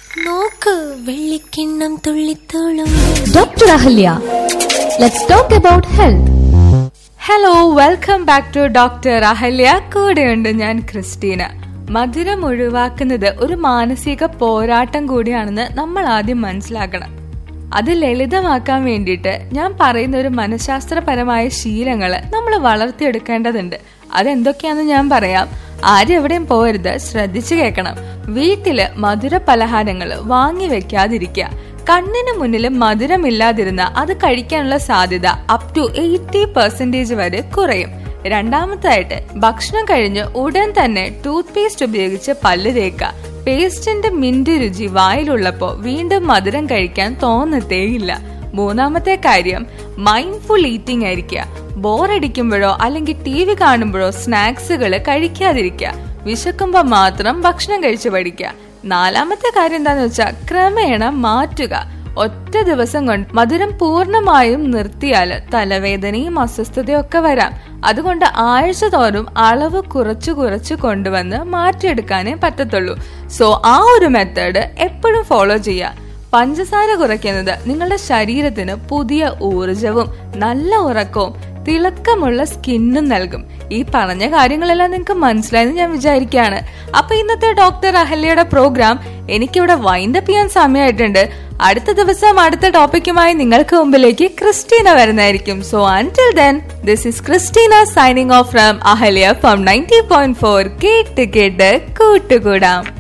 നോക്ക് വെള്ളിക്കിണ്ണം തുള്ളിത്തോളും Dr. Ahalya. Let's talk about health. Hello welcome back to doctor Ahalya കൂടെയുണ്ട് ഞാൻ ക്രിസ്റ്റീന മധുരം ഒഴിവാക്കുന്നത് ഒരു മാനസിക പോരാട്ടം കൂടിയാണെന്ന് നമ്മൾ ആദ്യം മനസ്സിലാക്കണം അത് ലളിതമാക്കാൻ വേണ്ടിയിട്ട് ഞാൻ പറയുന്ന ഒരു മനഃശാസ്ത്രപരമായ ശീലങ്ങൾ നമ്മൾ വളർത്തിയെടുക്കേണ്ടതുണ്ട് അതെന്തൊക്കെയാണെന്ന് ഞാൻ പറയാം ആരും എവിടെയും പോരുത് ശ്രദ്ധിച്ചു കേൾക്കണം വീട്ടില് മധുര പലഹാരങ്ങൾ വാങ്ങി വെക്കാതിരിക്കുക കണ്ണിന് മുന്നിൽ മധുരമില്ലാതിരുന്ന അത് കഴിക്കാനുള്ള സാധ്യത അപ് ടു എയ്റ്റി പെർസെന്റേജ് വരെ കുറയും രണ്ടാമതായിട്ട് ഭക്ഷണം കഴിഞ്ഞ് ഉടൻ തന്നെ ടൂത്ത് പേസ്റ്റ് ഉപയോഗിച്ച് പല്ല് തേക്കുക പേസ്റ്റിന്റെ മിന്റ് രുചി വായിലുള്ളപ്പോ വീണ്ടും മധുരം കഴിക്കാൻ തോന്നത്തേയില്ല മൂന്നാമത്തെ കാര്യം മൈൻഡ്ഫുൾ ഈറ്റിംഗ് ആയിരിക്കുക ബോറടിക്കുമ്പോഴോ അല്ലെങ്കിൽ ടി വി കാണുമ്പോഴോ സ്നാക്സുകൾ കഴിക്കാതിരിക്കുക വിശക്കുമ്പോ മാത്രം ഭക്ഷണം കഴിച്ചു പഠിക്കുക നാലാമത്തെ കാര്യം എന്താന്ന് വെച്ചാൽ ക്രമേണ മാറ്റുക ഒറ്റ ദിവസം കൊണ്ട് മധുരം പൂർണ്ണമായും നിർത്തിയാൽ തലവേദനയും അസ്വസ്ഥതയും ഒക്കെ വരാം അതുകൊണ്ട് ആഴ്ച തോറും അളവ് കുറച്ചു കുറച്ച് കൊണ്ടുവന്ന് മാറ്റിയെടുക്കാനേ പറ്റത്തുള്ളൂ സോ ആ ഒരു മെത്തേഡ് എപ്പോഴും ഫോളോ ചെയ്യുക പഞ്ചസാര കുറയ്ക്കുന്നത് നിങ്ങളുടെ ശരീരത്തിന് പുതിയ ഊർജവും നല്ല ഉറക്കവും തിളക്കമുള്ള സ്കിന്നും നൽകും ഈ പറഞ്ഞ കാര്യങ്ങളെല്ലാം നിങ്ങൾക്ക് മനസ്സിലായെന്ന് ഞാൻ വിചാരിക്കുകയാണ് അപ്പൊ ഇന്നത്തെ ഡോക്ടർ അഹല്യയുടെ പ്രോഗ്രാം എനിക്കിവിടെ വൈൻഡപ്പ് ചെയ്യാൻ സമയമായിട്ടുണ്ട് അടുത്ത ദിവസം അടുത്ത ടോപ്പിക്കുമായി നിങ്ങൾക്ക് മുമ്പിലേക്ക് ക്രിസ്റ്റീന വരുന്നതായിരിക്കും so until then this is Christina signing off from Ahalya from ninety point four കേട്ട് കേട്ട് കൂട്ടുകൂടാം